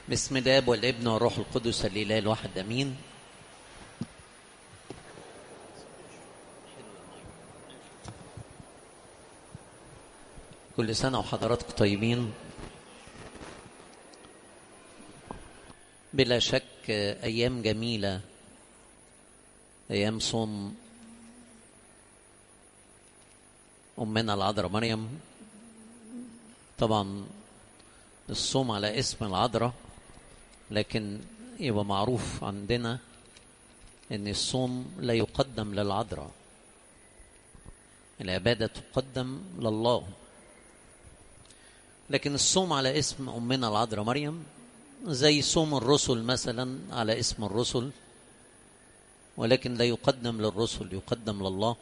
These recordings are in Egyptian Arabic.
بسم الاب والابن والروح القدس الاله الواحد امين كل سنه وحضراتكم طيبين بلا شك ايام جميله ايام صوم امنا العذراء مريم طبعا الصوم على اسم العذراء لكن يبقى معروف عندنا ان الصوم لا يقدم للعذراء العباده تقدم لله لكن الصوم على اسم امنا العذراء مريم زي صوم الرسل مثلا على اسم الرسل ولكن لا يقدم للرسل يقدم لله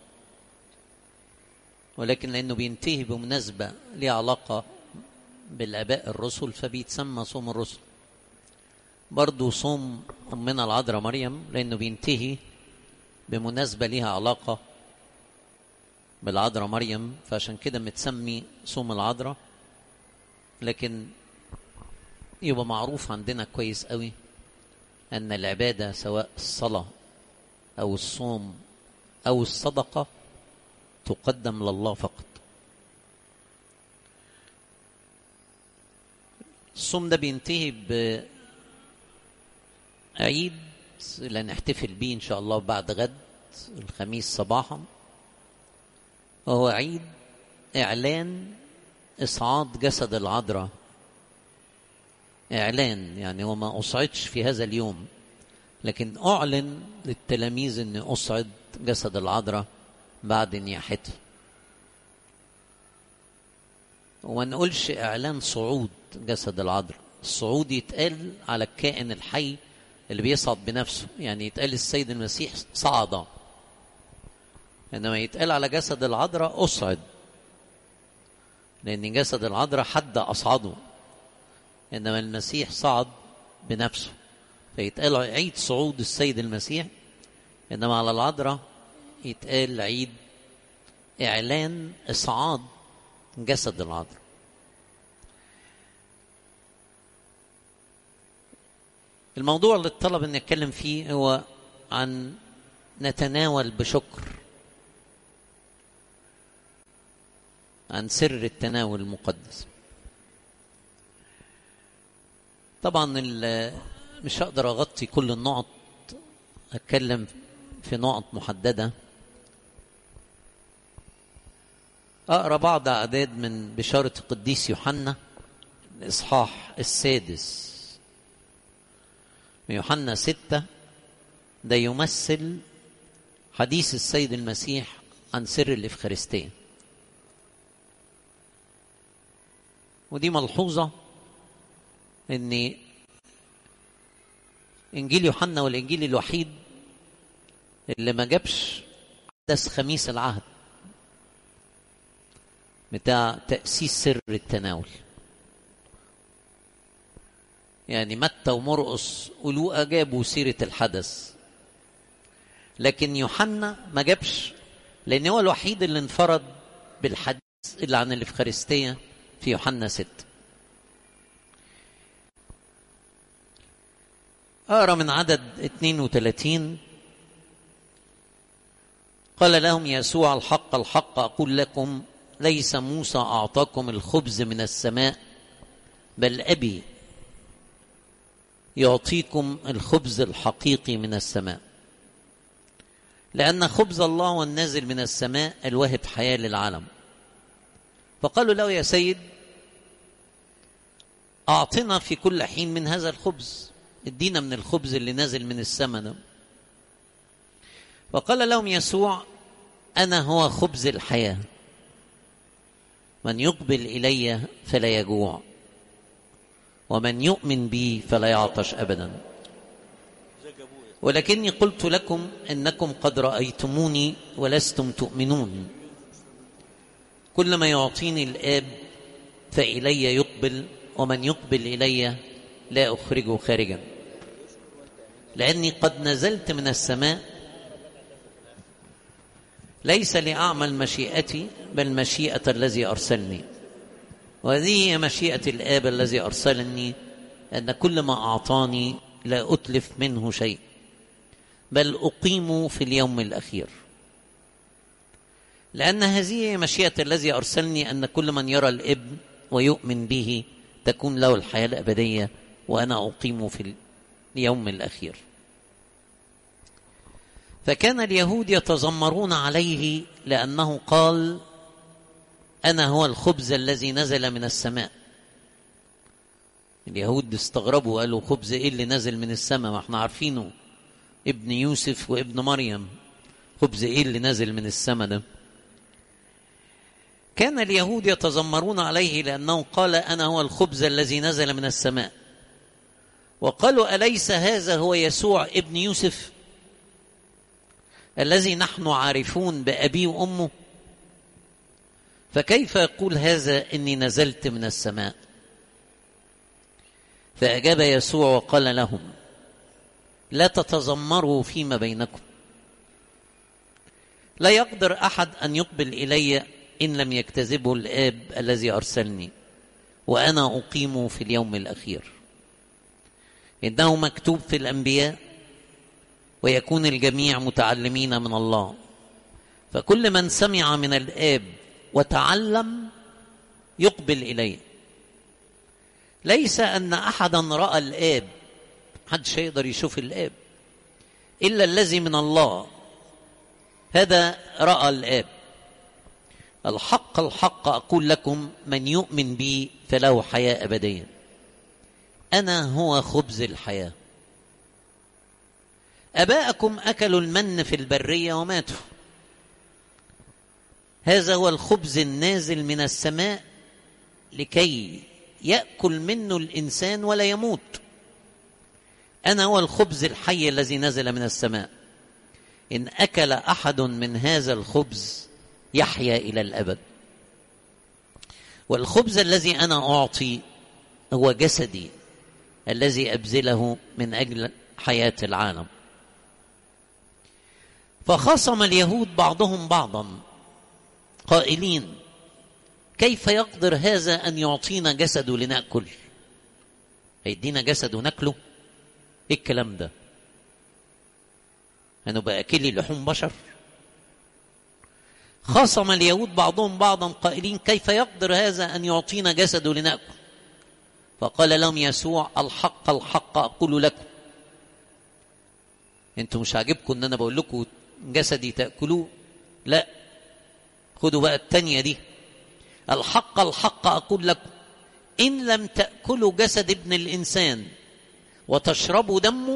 ولكن لانه بينتهي بمناسبه ليها علاقه بالاباء الرسل فبيتسمى صوم الرسل برضو صوم امنا العذراء مريم لانه بينتهي بمناسبه ليها علاقه بالعذراء مريم فعشان كده متسمي صوم العذراء لكن يبقى معروف عندنا كويس قوي ان العباده سواء الصلاه او الصوم او الصدقه تقدم لله فقط الصوم ده بينتهي بعيد اللي هنحتفل بيه ان شاء الله بعد غد الخميس صباحا وهو عيد اعلان اصعاد جسد العذراء اعلان يعني هو ما اصعدش في هذا اليوم لكن اعلن للتلاميذ اني اصعد جسد العذراء بعد نياحته وما نقولش اعلان صعود جسد العذراء الصعود يتقال على الكائن الحي اللي بيصعد بنفسه يعني يتقال السيد المسيح صعد انما يتقال على جسد العذراء اصعد لان جسد العذراء حد اصعده انما المسيح صعد بنفسه فيتقال عيد صعود السيد المسيح انما على العذراء يتقال عيد اعلان اصعاد جسد العذراء الموضوع اللي الطلب ان نتكلم فيه هو عن نتناول بشكر عن سر التناول المقدس طبعا مش هقدر اغطي كل النقط اتكلم في نقط محدده اقرا بعض اعداد من بشاره القديس يوحنا الاصحاح السادس من يوحنا ستة ده يمثل حديث السيد المسيح عن سر الإفخارستية ودي ملحوظة إن إنجيل يوحنا والإنجيل الوحيد اللي ما جابش حدث خميس العهد بتاع تأسيس سر التناول يعني متى ومرقس ولوقا جابوا سيرة الحدث لكن يوحنا ما جابش لأن هو الوحيد اللي انفرد بالحديث اللي عن الإفخارستية في يوحنا ستة أقرأ من عدد 32 قال لهم يسوع الحق الحق أقول لكم ليس موسى أعطاكم الخبز من السماء بل أبي يعطيكم الخبز الحقيقي من السماء لأن خبز الله هو النازل من السماء الواهب حياة للعالم فقالوا له يا سيد أعطنا في كل حين من هذا الخبز ادينا من الخبز اللي نازل من السماء ده وقال لهم يسوع أنا هو خبز الحياة من يقبل إلي فلا يجوع ومن يؤمن بي فلا يعطش ابدا ولكني قلت لكم انكم قد رايتموني ولستم تؤمنون كل ما يعطيني الاب فالي يقبل ومن يقبل الي لا اخرجه خارجا لاني قد نزلت من السماء ليس لاعمل مشيئتي بل مشيئه الذي ارسلني وهذه هي مشيئة الآب الذي أرسلني أن كل ما أعطاني لا أتلف منه شيء بل أقيم في اليوم الأخير لأن هذه مشيئة الذي أرسلني أن كل من يرى الابن ويؤمن به تكون له الحياة الأبدية وأنا أقيم في اليوم الأخير فكان اليهود يتذمرون عليه لأنه قال أنا هو الخبز الذي نزل من السماء اليهود استغربوا قالوا خبز إيه اللي نزل من السماء ما احنا عارفينه ابن يوسف وابن مريم خبز إيه اللي نزل من السماء ده كان اليهود يتذمرون عليه لأنه قال أنا هو الخبز الذي نزل من السماء وقالوا أليس هذا هو يسوع ابن يوسف الذي نحن عارفون بأبيه وأمه فكيف يقول هذا إني نزلت من السماء فأجاب يسوع وقال لهم لا تتذمروا فيما بينكم لا يقدر أحد أن يقبل إلي إن لم يكتذبه الآب الذي أرسلني وأنا أقيم في اليوم الأخير إنه مكتوب في الأنبياء ويكون الجميع متعلمين من الله فكل من سمع من الآب وتعلم يقبل إليه ليس أن أحدا رأى الآب محدش يقدر يشوف الآب إلا الذي من الله هذا رأى الآب الحق الحق أقول لكم من يؤمن بي فله حياة أبدية أنا هو خبز الحياة أباءكم أكلوا المن في البرية وماتوا هذا هو الخبز النازل من السماء لكي يأكل منه الإنسان ولا يموت أنا هو الخبز الحي الذي نزل من السماء إن أكل أحد من هذا الخبز يحيا إلى الأبد والخبز الذي أنا أعطي هو جسدي الذي أبذله من أجل حياة العالم فخاصم اليهود بعضهم بعضا قائلين كيف يقدر هذا أن يعطينا جسده لنأكل هيدينا جسده ناكله ايه الكلام ده هنبقى أكلي لحوم بشر خاصم اليهود بعضهم بعضا قائلين كيف يقدر هذا أن يعطينا جسده لنأكل فقال لهم يسوع الحق الحق أقول لكم انتوا مش عاجبكم ان انا بقول لكم جسدي تأكلوه لا خدوا بقى التانية دي الحق الحق أقول لكم إن لم تأكلوا جسد ابن الإنسان وتشربوا دمه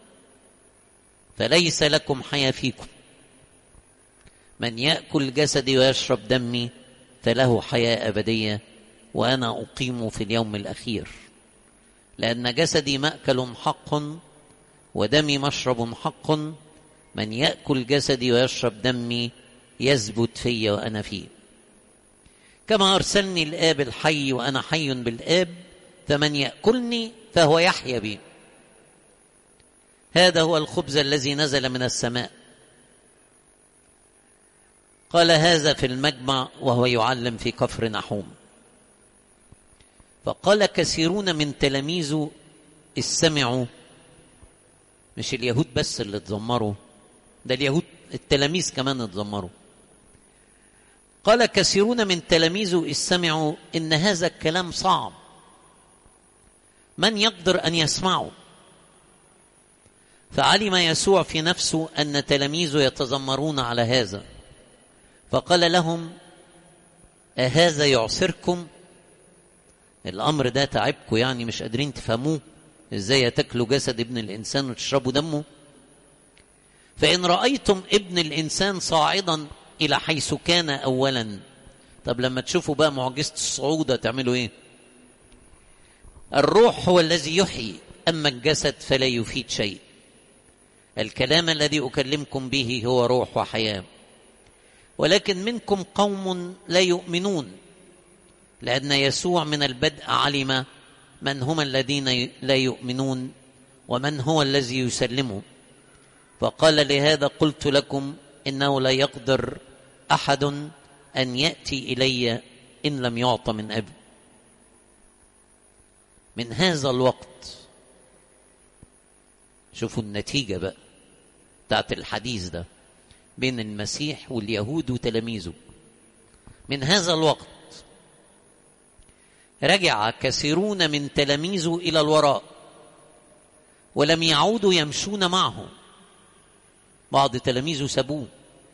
فليس لكم حياة فيكم من يأكل جسدي ويشرب دمي فله حياة أبدية وأنا أقيم في اليوم الأخير لأن جسدي مأكل حق ودمي مشرب حق من يأكل جسدي ويشرب دمي يثبت في وأنا فيه كما أرسلني الآب الحي وأنا حي بالآب فمن يأكلني فهو يحيا بي هذا هو الخبز الذي نزل من السماء قال هذا في المجمع وهو يعلم في كفر نحوم فقال كثيرون من تلاميذه استمعوا مش اليهود بس اللي اتذمروا ده اليهود التلاميذ كمان اتذمروا قال كثيرون من تلاميذه استمعوا ان هذا الكلام صعب من يقدر ان يسمعه فعلم يسوع في نفسه ان تلاميذه يتذمرون على هذا فقال لهم أهذا يعسركم الأمر ده تعبكم يعني مش قادرين تفهموه إزاي تاكلوا جسد ابن الإنسان وتشربوا دمه فإن رأيتم ابن الإنسان صاعدا إلى حيث كان أولا طب لما تشوفوا بقى معجزة الصعود تعملوا إيه الروح هو الذي يحيي أما الجسد فلا يفيد شيء الكلام الذي أكلمكم به هو روح وحياة ولكن منكم قوم لا يؤمنون لأن يسوع من البدء علم من هم الذين لا يؤمنون ومن هو الذي يسلمه فقال لهذا قلت لكم إنه لا يقدر أحد أن يأتي إلي إن لم يعط من أبي من هذا الوقت شوفوا النتيجة بقى بتاعت الحديث ده بين المسيح واليهود وتلاميذه من هذا الوقت رجع كثيرون من تلاميذه الى الوراء ولم يعودوا يمشون معه بعض تلاميذه سابوه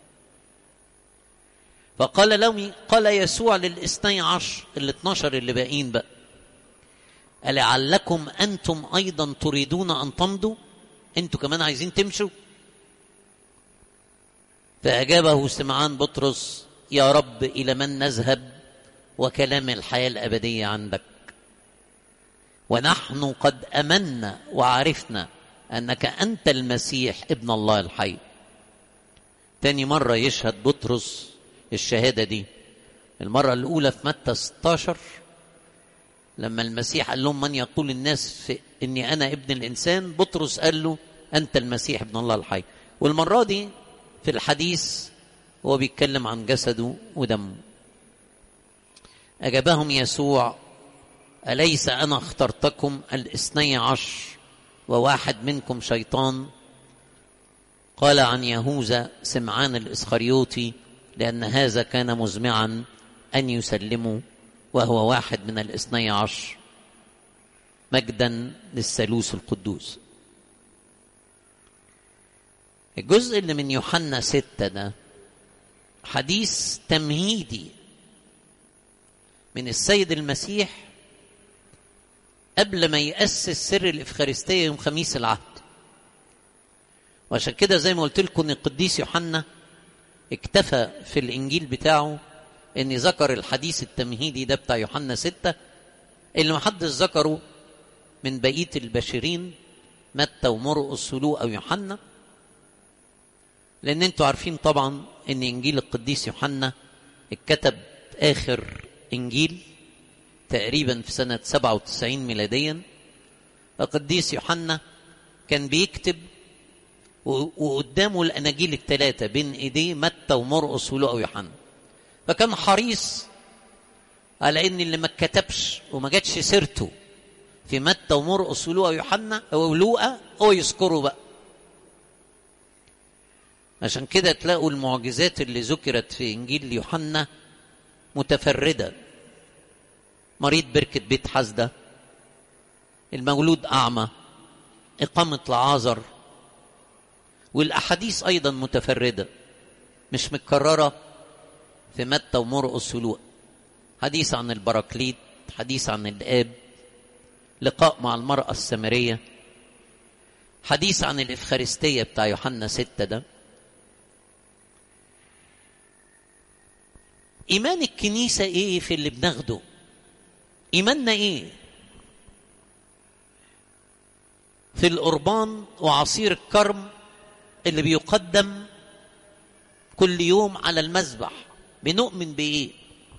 فقال لهم قال يسوع للاثني عشر الاثناشر اللي باقيين بقى ألعلكم أنتم أيضا تريدون أن تمضوا أنتوا كمان عايزين تمشوا فأجابه سمعان بطرس يا رب إلى من نذهب وكلام الحياة الأبدية عندك ونحن قد أمنا وعرفنا أنك أنت المسيح ابن الله الحي تاني مرة يشهد بطرس الشهادة دي المرة الأولى في متى 16 لما المسيح قال لهم من يقول الناس في إني أنا ابن الإنسان بطرس قال له أنت المسيح ابن الله الحي والمرة دي في الحديث هو بيتكلم عن جسده ودمه أجابهم يسوع أليس أنا اخترتكم الاثني عشر وواحد منكم شيطان قال عن يهوذا سمعان الإسخريوطي لأن هذا كان مزمعا أن يسلموا وهو واحد من الاثني عشر مجدا للثالوث القدوس الجزء اللي من يوحنا ستة ده حديث تمهيدي من السيد المسيح قبل ما يأسس سر الإفخارستية يوم خميس العهد وعشان كده زي ما قلت لكم ان القديس يوحنا اكتفى في الانجيل بتاعه ان ذكر الحديث التمهيدي ده بتاع يوحنا ستة اللي محدش ذكره من بقية البشرين متى ومرقس ولوقا ويوحنا لان انتوا عارفين طبعا ان انجيل القديس يوحنا اتكتب اخر انجيل تقريبا في سنة 97 ميلاديا القديس يوحنا كان بيكتب وقدامه الاناجيل الثلاثه بين ايديه متى ومرقس ولوقا ويوحنا فكان حريص على ان اللي ما اتكتبش وما جاتش سيرته في متى ومرقس ولوقا ويوحنا ولوقا هو يذكره بقى عشان كده تلاقوا المعجزات اللي ذكرت في انجيل يوحنا متفرده مريض بركه بيت حسده المولود اعمى اقامه لعازر والاحاديث ايضا متفرده مش متكرره في متى ومرقس ولوقا حديث عن البراكليت حديث عن الاب لقاء مع المراه السامريه حديث عن الافخارستيه بتاع يوحنا ستة ده ايمان الكنيسه ايه في اللي بناخده ايماننا ايه في القربان وعصير الكرم اللي بيقدم كل يوم على المذبح بنؤمن بايه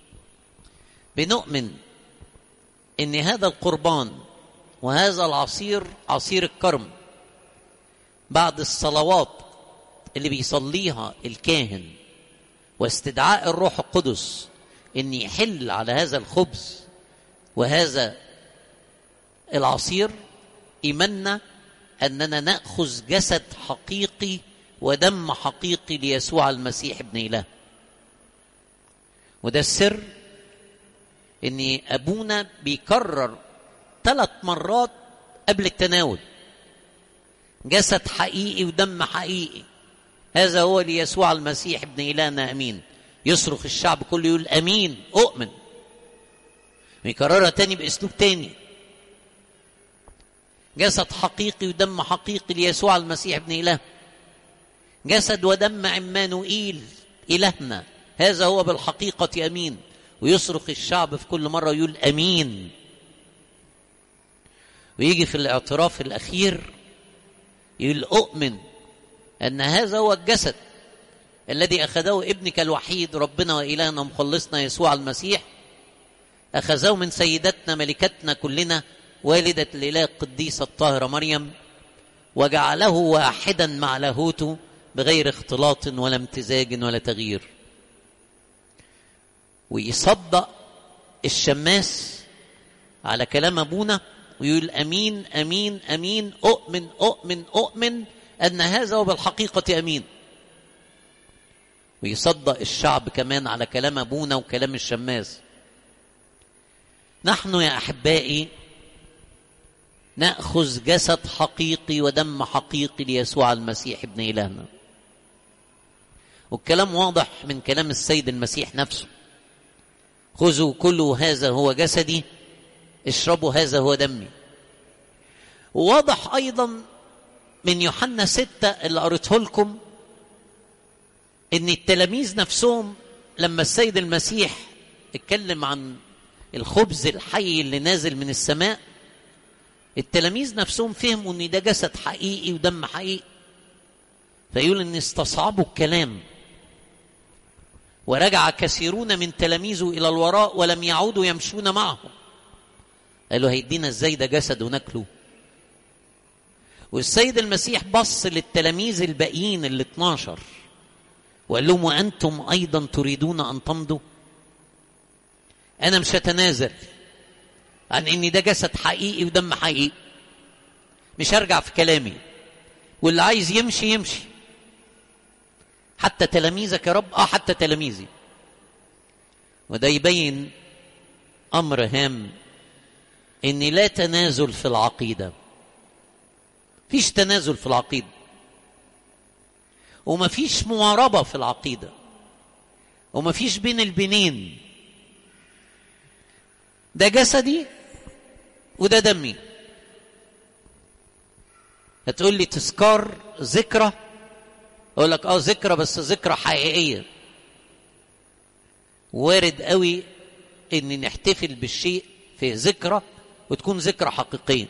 بنؤمن ان هذا القربان وهذا العصير عصير الكرم بعد الصلوات اللي بيصليها الكاهن واستدعاء الروح القدس ان يحل على هذا الخبز وهذا العصير ايماننا اننا ناخذ جسد حقيقي ودم حقيقي ليسوع المسيح ابن اله وده السر ان ابونا بيكرر ثلاث مرات قبل التناول جسد حقيقي ودم حقيقي هذا هو ليسوع المسيح ابن الهنا امين يصرخ الشعب كله يقول امين اؤمن ويكررها تاني باسلوب تاني جسد حقيقي ودم حقيقي ليسوع المسيح ابن اله جسد ودم عمانوئيل الهنا هذا هو بالحقيقه امين ويصرخ الشعب في كل مره يقول امين ويجي في الاعتراف الاخير يقول اؤمن ان هذا هو الجسد الذي اخذه ابنك الوحيد ربنا والهنا مخلصنا يسوع المسيح اخذه من سيدتنا ملكتنا كلنا والدة الإله القديسة الطاهرة مريم وجعله واحدا مع لاهوته بغير اختلاط ولا امتزاج ولا تغيير ويصدق الشماس على كلام ابونا ويقول امين امين امين اؤمن اؤمن اؤمن ان هذا هو بالحقيقه امين ويصدق الشعب كمان على كلام ابونا وكلام الشماس نحن يا احبائي ناخذ جسد حقيقي ودم حقيقي ليسوع المسيح ابن الهنا والكلام واضح من كلام السيد المسيح نفسه خذوا كلوا هذا هو جسدي اشربوا هذا هو دمي وواضح ايضا من يوحنا ستة اللي قريته لكم ان التلاميذ نفسهم لما السيد المسيح اتكلم عن الخبز الحي اللي نازل من السماء التلاميذ نفسهم فهموا ان ده جسد حقيقي ودم حقيقي فيقول ان استصعبوا الكلام ورجع كثيرون من تلاميذه الى الوراء ولم يعودوا يمشون معه قالوا هيدينا ازاي ده جسد وناكله والسيد المسيح بص للتلاميذ الباقيين ال 12 وقال لهم وانتم ايضا تريدون ان تمضوا انا مش هتنازل عن ان ده جسد حقيقي ودم حقيقي مش هرجع في كلامي واللي عايز يمشي يمشي حتى تلاميذك يا رب اه حتى تلاميذي وده يبين امر هام ان لا تنازل في العقيده فيش تنازل في العقيده ومفيش مواربه في العقيده ومفيش بين البنين ده جسدي وده دمي هتقول لي تذكار ذكرى اقول لك اه ذكرى بس ذكرى حقيقيه وارد قوي ان نحتفل بالشيء في ذكرى وتكون ذكرى حقيقيه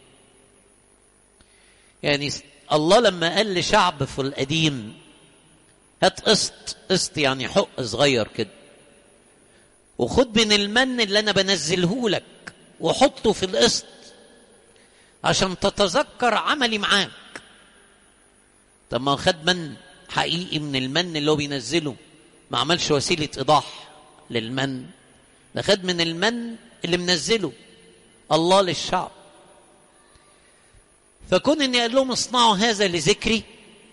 يعني الله لما قال لشعب في القديم هات قسط قسط يعني حق صغير كده وخد من المن اللي انا بنزله لك وحطه في القسط عشان تتذكر عملي معاك طب ما خد من حقيقي من المن اللي هو بينزله ما عملش وسيله ايضاح للمن ده خد من المن اللي منزله الله للشعب فكون اني قال لهم اصنعوا هذا لذكري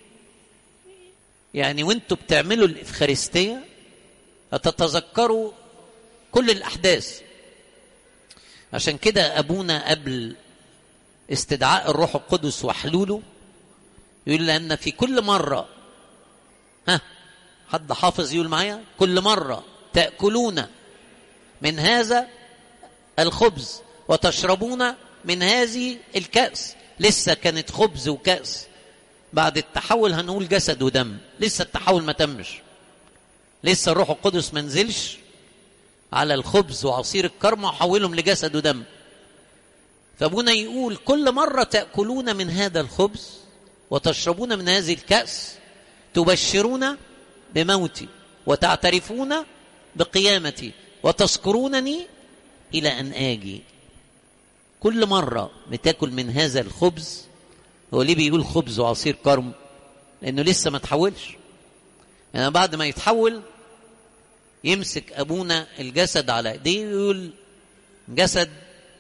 يعني وانتوا بتعملوا الافخارستيه هتتذكروا كل الاحداث عشان كده ابونا قبل استدعاء الروح القدس وحلوله يقول لان في كل مره ها حد حافظ يقول معايا كل مره تاكلون من هذا الخبز وتشربون من هذه الكاس لسه كانت خبز وكاس بعد التحول هنقول جسد ودم لسه التحول ما تمش لسه الروح القدس ما نزلش على الخبز وعصير الكرمة وحولهم لجسد ودم فابونا يقول كل مرة تأكلون من هذا الخبز وتشربون من هذه الكأس تبشرون بموتي وتعترفون بقيامتي وتذكرونني إلى أن آجي كل مرة بتاكل من هذا الخبز هو ليه بيقول خبز وعصير كرم لأنه لسه ما تحولش يعني بعد ما يتحول يمسك أبونا الجسد على إيديه ويقول جسد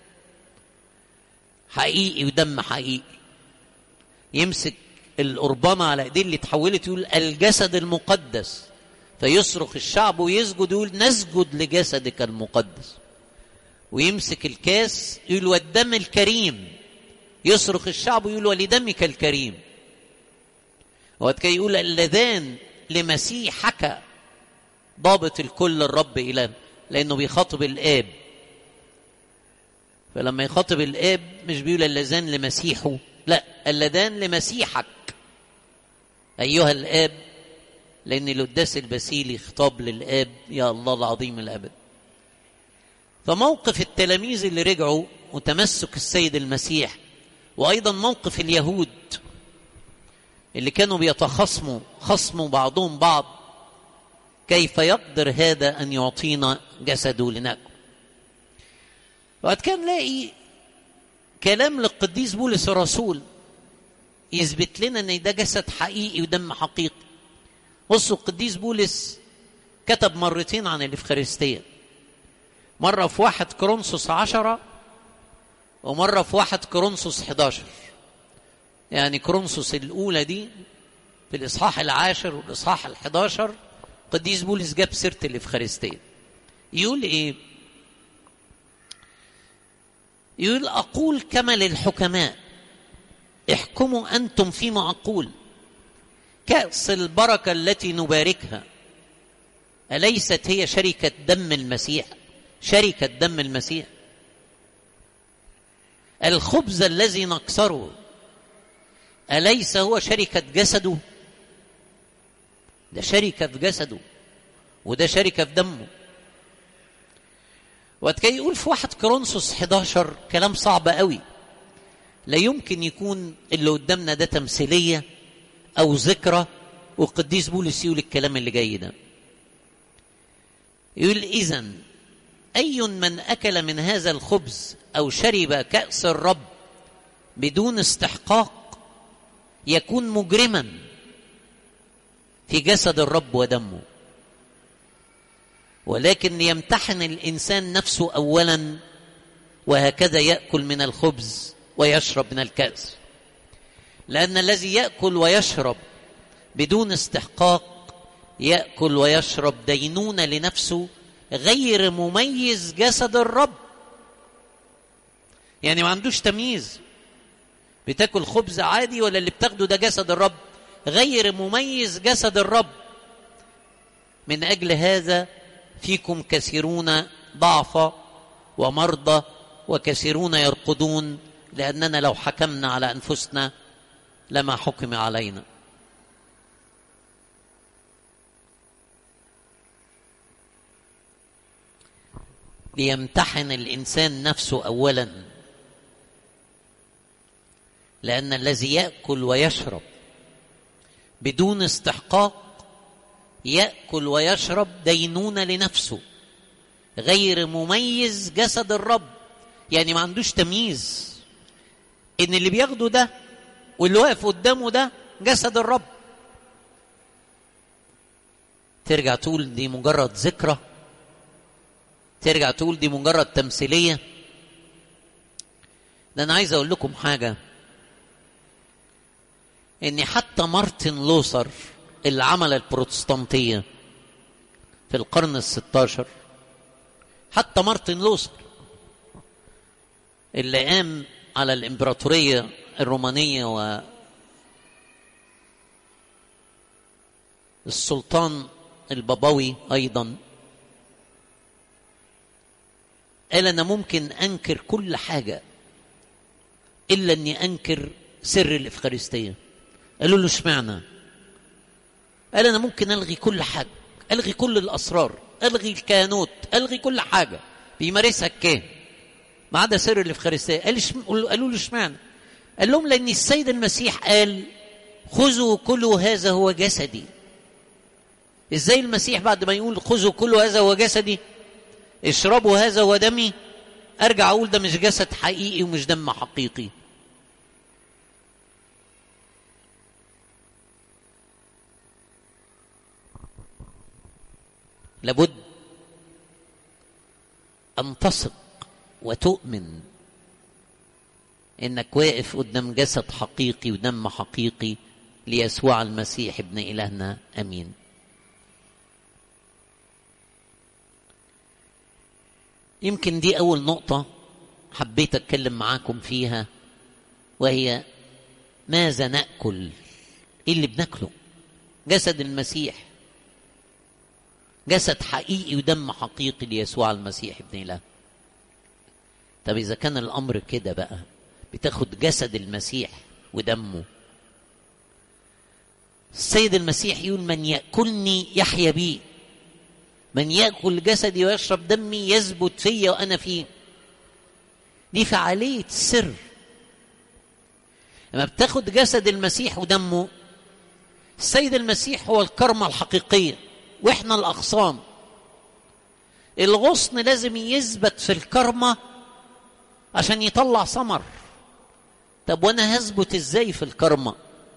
حقيقي ودم حقيقي يمسك القربانة على ايديه اللي اتحولت يقول الجسد المقدس فيصرخ الشعب ويسجد يقول نسجد لجسدك المقدس ويمسك الكاس يقول والدم الكريم يصرخ الشعب ويقول ولدمك الكريم وكي يقول اللذان لمسيحك ضابط الكل الرب إله لأنه بيخاطب الآب فلما يخاطب الآب مش بيقول اللذان لمسيحه لا اللذان لمسيحك أيها الآب لأن القداس البسيلي خطاب للآب يا الله العظيم الأبد فموقف التلاميذ اللي رجعوا وتمسك السيد المسيح وأيضا موقف اليهود اللي كانوا بيتخاصموا خصموا بعضهم بعض كيف يقدر هذا أن يعطينا جسده لناكل وقد كان نلاقي كلام للقديس بولس الرسول يثبت لنا ان ده جسد حقيقي ودم حقيقي بصوا القديس بولس كتب مرتين عن الإفخارستية مرة في واحد كرونسوس عشرة ومرة في واحد كورنثوس 11 يعني كورنثوس الأولى دي في الإصحاح العاشر والإصحاح الحداشر قديس بولس جاب سيرة الإفخارستية يقول إيه؟ يقول أقول كما للحكماء احكموا أنتم فيما أقول كأس البركة التي نباركها أليست هي شركة دم المسيح شركة دم المسيح الخبز الذي نكسره أليس هو شركة جسده ده شركة في جسده وده شركة في دمه وكي يقول في واحد كرونسوس 11 كلام صعب قوي لا يمكن يكون اللي قدامنا ده تمثيلية أو ذكرى وقديس بولس يقول الكلام اللي جاي ده يقول إذن أي من أكل من هذا الخبز أو شرب كأس الرب بدون استحقاق يكون مجرما في جسد الرب ودمه ولكن يمتحن الإنسان نفسه أولا وهكذا يأكل من الخبز ويشرب من الكأس لأن الذي يأكل ويشرب بدون استحقاق يأكل ويشرب دينونة لنفسه غير مميز جسد الرب يعني ما عندوش تمييز بتاكل خبز عادي ولا اللي بتاخده ده جسد الرب غير مميز جسد الرب من اجل هذا فيكم كثيرون ضعفا ومرضى وكثيرون يرقدون لاننا لو حكمنا على انفسنا لما حكم علينا ليمتحن الانسان نفسه اولا لان الذي ياكل ويشرب بدون استحقاق ياكل ويشرب دينونه لنفسه غير مميز جسد الرب يعني ما عندوش تمييز ان اللي بياخده ده واللي واقف قدامه ده جسد الرب ترجع تقول دي مجرد ذكرى ترجع تقول دي مجرد تمثيليه ده انا عايز اقول لكم حاجه ان حتى مارتن لوثر اللي عمل البروتستانتيه في القرن الستاشر حتى مارتن لوثر اللي قام على الامبراطوريه الرومانيه و السلطان البابوي ايضا قال انا ممكن انكر كل حاجه الا اني انكر سر الافخارستيه قالوا له اشمعنى قال انا ممكن الغي كل حاجه الغي كل الاسرار الغي الكهنوت الغي كل حاجه بيمارسها الكاهن ما عدا سر الافخارستيه قال شم... قالوا له اشمعنى قال لهم لان السيد المسيح قال خذوا كلوا هذا هو جسدي ازاي المسيح بعد ما يقول خذوا كلوا هذا هو جسدي اشربوا هذا هو دمي ارجع اقول ده مش جسد حقيقي ومش دم حقيقي لابد ان تثق وتؤمن انك واقف قدام جسد حقيقي ودم حقيقي ليسوع المسيح ابن الهنا امين يمكن دي اول نقطه حبيت اتكلم معاكم فيها وهي ماذا ناكل ايه اللي بناكله جسد المسيح جسد حقيقي ودم حقيقي ليسوع المسيح ابن الله طب اذا كان الامر كده بقى بتاخد جسد المسيح ودمه السيد المسيح يقول من ياكلني يحيا بي من ياكل جسدي ويشرب دمي يثبت فيا وانا فيه دي فعاليه السر لما بتاخد جسد المسيح ودمه السيد المسيح هو الكرمه الحقيقيه واحنا الاغصان الغصن لازم يثبت في الكرمه عشان يطلع ثمر طب وانا هثبت ازاي في الكرمه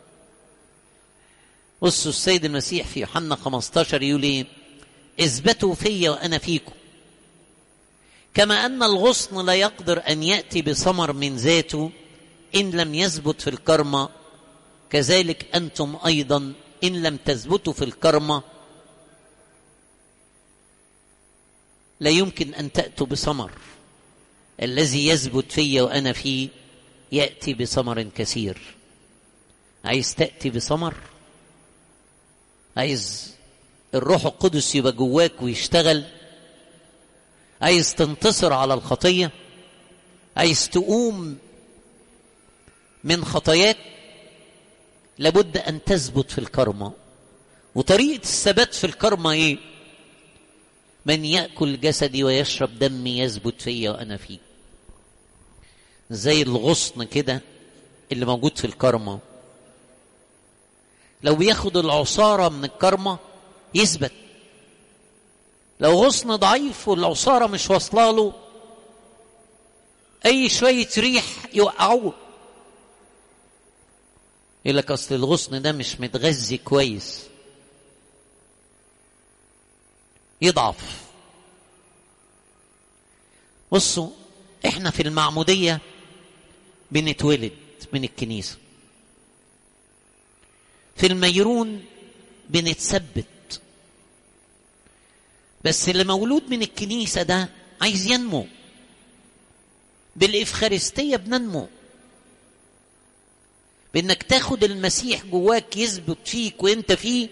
بصوا السيد المسيح في يوحنا 15 يقول ايه اثبتوا فيا وانا فيكم كما ان الغصن لا يقدر ان ياتي بثمر من ذاته ان لم يثبت في الكرمه كذلك انتم ايضا ان لم تثبتوا في الكرمه لا يمكن ان تاتوا بثمر الذي يثبت في وانا فيه ياتي بثمر كثير عايز تاتي بثمر عايز الروح القدس يبقى جواك ويشتغل عايز تنتصر على الخطيه عايز تقوم من خطاياك لابد ان تثبت في الكرمه وطريقه الثبات في الكرمه ايه من ياكل جسدي ويشرب دمي يثبت فيا وانا فيه زي الغصن كده اللي موجود في الكرمه لو بياخد العصاره من الكرمه يثبت لو غصن ضعيف والعصاره مش واصله له اي شويه ريح يوقعوه يقول لك اصل الغصن ده مش متغذي كويس يضعف بصوا احنا في المعموديه بنتولد من الكنيسه في الميرون بنتثبت بس اللي مولود من الكنيسه ده عايز ينمو بالافخارستيه بننمو بانك تاخد المسيح جواك يثبت فيك وانت فيه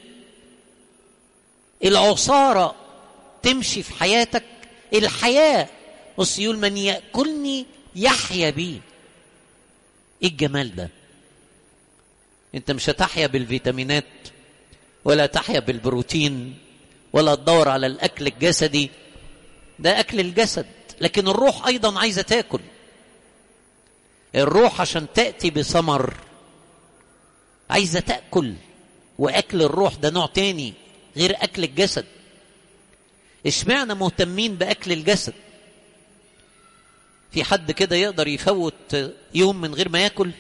العصاره تمشي في حياتك الحياه بص يقول من ياكلني يحيا بي ايه الجمال ده انت مش هتحيا بالفيتامينات ولا تحيا بالبروتين ولا تدور على الاكل الجسدي ده اكل الجسد لكن الروح ايضا عايزه تاكل الروح عشان تاتي بثمر عايزه تاكل واكل الروح ده نوع تاني غير اكل الجسد اشمعنى مهتمين باكل الجسد في حد كده يقدر يفوت يوم من غير ما ياكل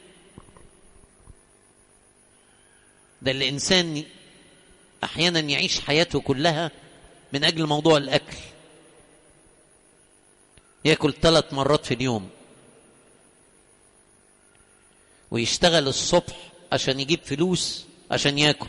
ده الانسان احيانا يعيش حياته كلها من اجل موضوع الاكل ياكل ثلاث مرات في اليوم ويشتغل الصبح عشان يجيب فلوس عشان ياكل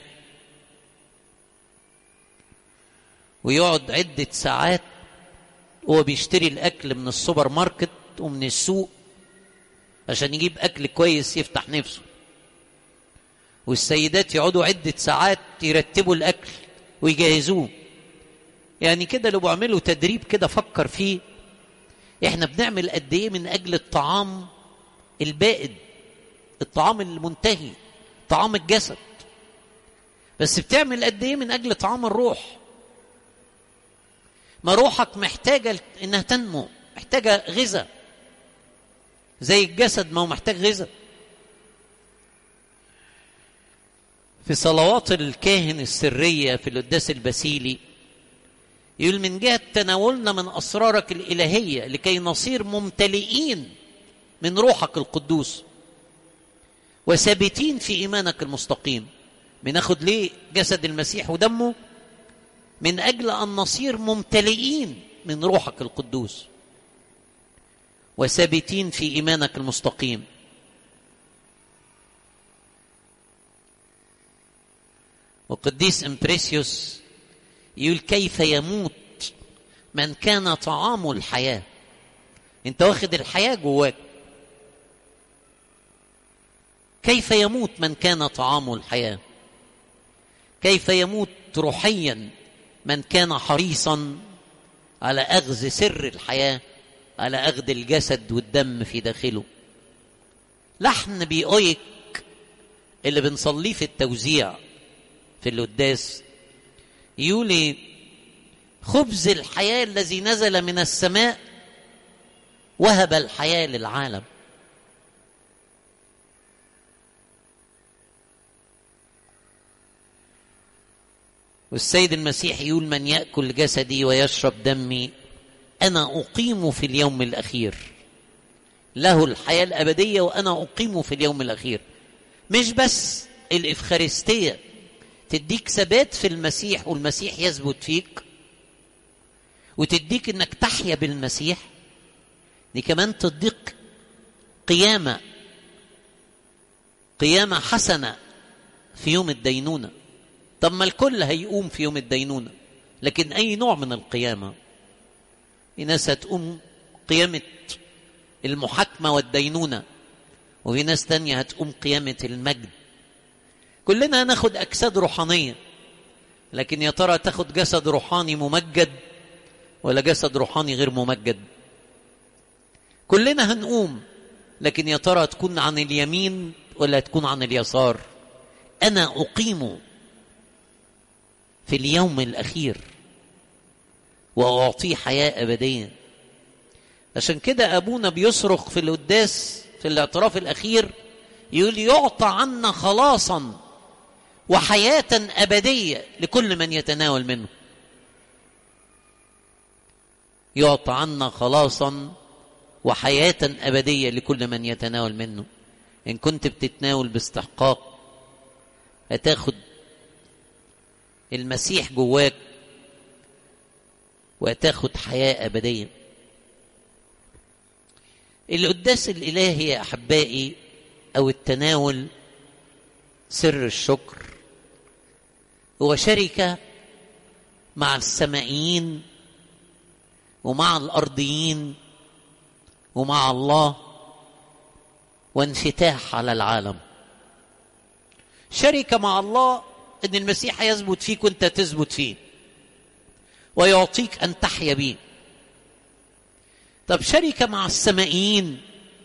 ويقعد عدة ساعات وهو بيشتري الأكل من السوبر ماركت ومن السوق عشان يجيب أكل كويس يفتح نفسه والسيدات يقعدوا عدة ساعات يرتبوا الأكل ويجهزوه يعني كده لو بعملوا تدريب كده فكر فيه احنا بنعمل قد ايه من اجل الطعام البائد الطعام المنتهي طعام الجسد بس بتعمل قد ايه من اجل طعام الروح ما روحك محتاجه انها تنمو محتاجه غذاء زي الجسد ما هو محتاج غذاء في صلوات الكاهن السريه في القداس البسيلي يقول من جهه تناولنا من اسرارك الالهيه لكي نصير ممتلئين من روحك القدوس وثابتين في ايمانك المستقيم بناخد ليه جسد المسيح ودمه من اجل ان نصير ممتلئين من روحك القدوس وثابتين في ايمانك المستقيم وقديس امبريسيوس يقول كيف يموت من كان طعامه الحياه انت واخد الحياه جواك كيف يموت من كان طعامه الحياه كيف يموت روحيا من كان حريصا على اخذ سر الحياه على اخذ الجسد والدم في داخله لحن بيقويك اللي بنصليه في التوزيع في القداس يقول ايه خبز الحياه الذي نزل من السماء وهب الحياه للعالم والسيد المسيح يقول من ياكل جسدي ويشرب دمي انا اقيم في اليوم الاخير له الحياه الابديه وانا اقيم في اليوم الاخير مش بس الافخارستيه تديك ثبات في المسيح والمسيح يثبت فيك وتديك انك تحيا بالمسيح دي كمان تديك قيامة قيامة حسنة في يوم الدينونة طب ما الكل هيقوم في يوم الدينونة لكن أي نوع من القيامة في ناس هتقوم قيامة المحاكمة والدينونة وفي ناس تانية هتقوم قيامة المجد كلنا هناخد أجساد روحانية لكن يا ترى تاخد جسد روحاني ممجد ولا جسد روحاني غير ممجد كلنا هنقوم لكن يا ترى تكون عن اليمين ولا تكون عن اليسار انا اقيم في اليوم الاخير واعطيه حياه ابديه عشان كده ابونا بيصرخ في القداس في الاعتراف الاخير يقول يعطى عنا خلاصا وحياه ابديه لكل من يتناول منه يعطى عنا خلاصا وحياة أبدية لكل من يتناول منه إن كنت بتتناول باستحقاق هتاخد المسيح جواك وهتاخد حياة أبدية القداس الإلهي يا أحبائي أو التناول سر الشكر هو شركة مع السمائيين ومع الأرضيين ومع الله وانفتاح على العالم شركة مع الله ان المسيح يثبت فيك وانت تثبت فيه ويعطيك ان تحيا به طب شركة مع السمائيين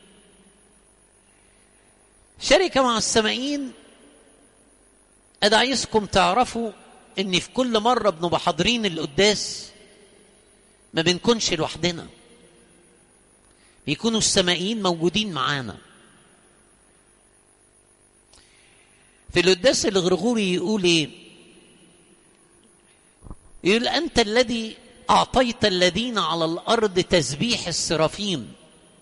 شركة مع السمائيين أنا عايزكم تعرفوا إن في كل مرة بنبقى حاضرين القداس ما بنكونش لوحدنا بيكونوا السمائيين موجودين معانا في القداس الغرغوري يقول ايه يقول انت الذي اعطيت الذين على الارض تسبيح السرافيم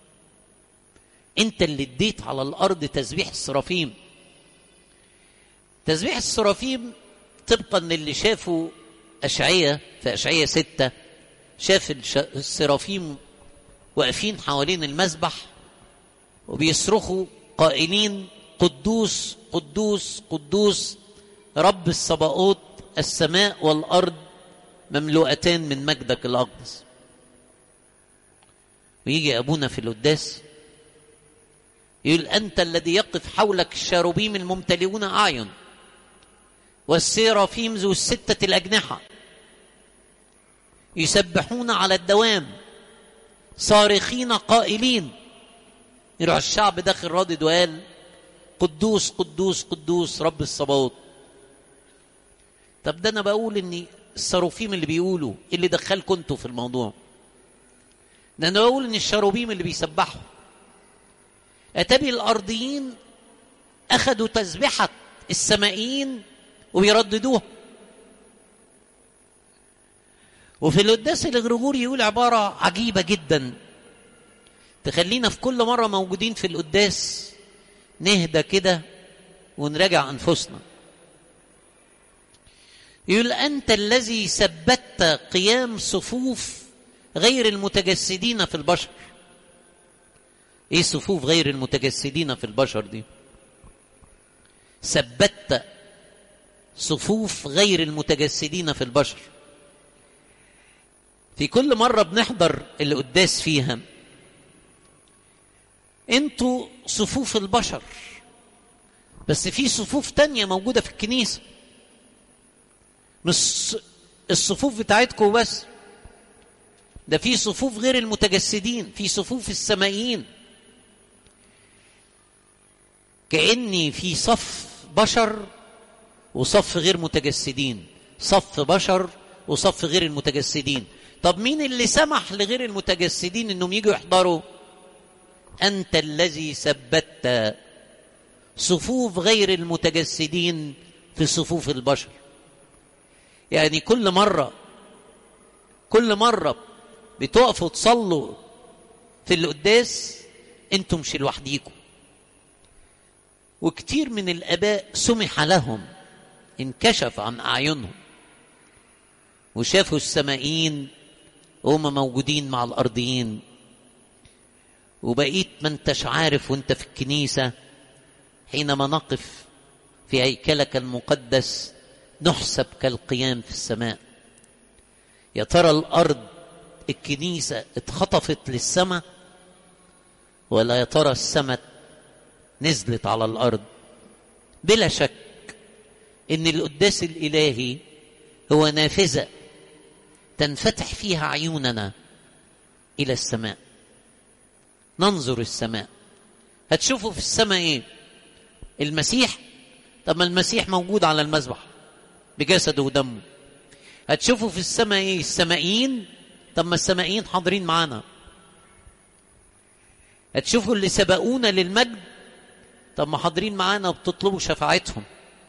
انت اللي اديت على الارض تسبيح السرافيم تسبيح السرافيم طبقا للي شافوا اشعية في اشعية ستة شاف السرافيم واقفين حوالين المذبح وبيصرخوا قائلين قدوس قدوس قدوس رب الصباؤوت السماء والارض مملوءتان من مجدك الاقدس ويجي ابونا في القداس يقول انت الذي يقف حولك الشاروبيم الممتلئون اعين والسيرافيم ذو السته الاجنحه يسبحون على الدوام صارخين قائلين يروح الشعب داخل رادد وقال قدوس قدوس قدوس رب الصباوت طب ده انا بقول ان الصاروفيم اللي بيقولوا اللي دخلكم انتوا في الموضوع ده انا بقول ان الشاروبيم اللي بيسبحوا اتابي الارضيين اخذوا تسبحه السمائيين وبيرددوها وفي القداس الغرغوري يقول عبارة عجيبة جدا تخلينا في كل مرة موجودين في القداس نهدى كده ونراجع أنفسنا يقول أنت الذي ثبت قيام صفوف غير المتجسدين في البشر ايه صفوف غير المتجسدين في البشر دي ثبت صفوف غير المتجسدين في البشر في كل مرة بنحضر القداس فيها انتوا صفوف البشر بس في صفوف تانية موجودة في الكنيسة مش الصفوف بتاعتكم بس ده في صفوف غير المتجسدين في صفوف السمائيين كأني في صف بشر وصف غير متجسدين صف بشر وصف غير المتجسدين طب مين اللي سمح لغير المتجسدين انهم يجوا يحضروا انت الذي ثبت صفوف غير المتجسدين في صفوف البشر يعني كل مره كل مره بتقفوا تصلوا في القداس انتم مش لوحديكم وكتير من الاباء سمح لهم انكشف عن اعينهم وشافوا السمائيين وهم موجودين مع الأرضيين وبقيت ما انتش عارف وانت في الكنيسة حينما نقف في هيكلك المقدس نحسب كالقيام في السماء يا ترى الأرض الكنيسة اتخطفت للسماء ولا يا ترى السماء نزلت على الأرض بلا شك ان القداس الالهي هو نافذه تنفتح فيها عيوننا الى السماء ننظر السماء هتشوفوا في السماء ايه المسيح طب ما المسيح موجود على المذبح بجسده ودمه هتشوفوا في السماء ايه السمائيين طب ما السمائيين حاضرين معانا هتشوفوا اللي سبقونا للمجد طب ما حاضرين معانا وبتطلبوا شفاعتهم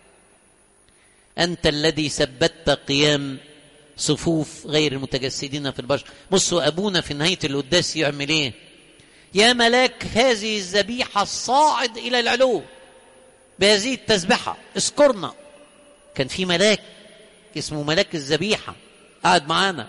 أنت الذي ثبتت قيام صفوف غير المتجسدين في البشر بصوا أبونا في نهاية القداس يعمل إيه يا ملاك هذه الذبيحة الصاعد إلى العلو بهذه التسبحة اذكرنا كان في ملاك اسمه ملاك الذبيحة قاعد معانا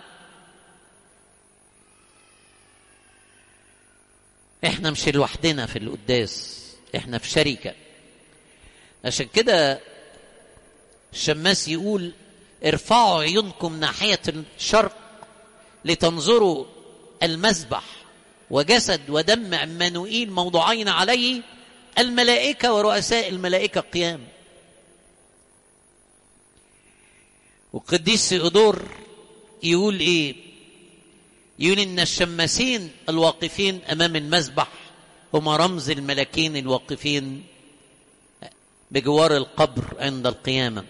احنا مش لوحدنا في القداس احنا في شركة عشان كده الشماس يقول ارفعوا عيونكم ناحية الشرق لتنظروا المذبح وجسد ودم عمانوئيل موضوعين عليه الملائكة ورؤساء الملائكة قيام وقديس سيودور يقول ايه يقول ان الشماسين الواقفين امام المذبح هما رمز الملكين الواقفين بجوار القبر عند القيامه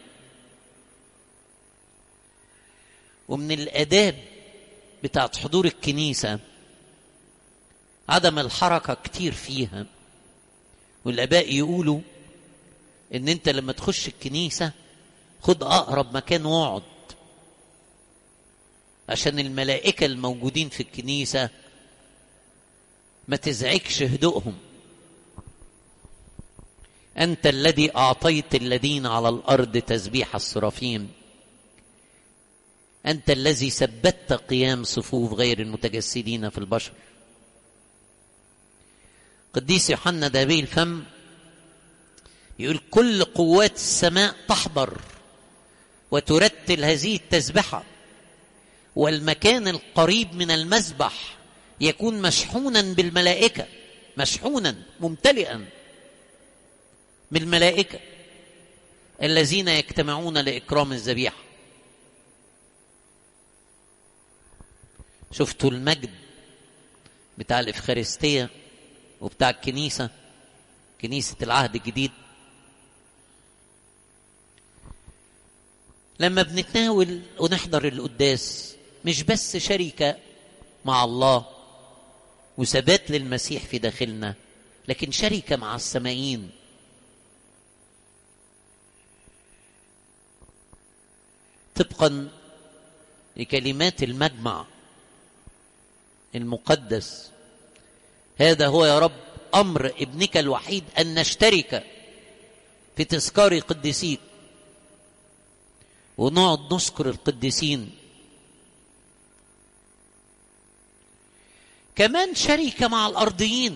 ومن الاداب بتاعت حضور الكنيسه عدم الحركه كتير فيها والاباء يقولوا ان انت لما تخش الكنيسه خد اقرب مكان واقعد عشان الملائكه الموجودين في الكنيسه ما تزعجش هدوءهم انت الذي اعطيت الذين على الارض تسبيح السرافيم انت الذي ثبتت قيام صفوف غير المتجسدين في البشر قديس يوحنا دابي الفم يقول كل قوات السماء تحضر وترتل هذه التسبحه والمكان القريب من المذبح يكون مشحونا بالملائكه مشحونا ممتلئا بالملائكه الذين يجتمعون لاكرام الذبيحه شفتوا المجد بتاع الإفخارستية وبتاع الكنيسة كنيسة العهد الجديد لما بنتناول ونحضر القداس مش بس شركة مع الله وثبات للمسيح في داخلنا لكن شركة مع السمائين طبقا لكلمات المجمع المقدس هذا هو يا رب امر ابنك الوحيد ان نشترك في تذكار قديسيك ونقعد نذكر القديسين كمان شركة مع الأرضيين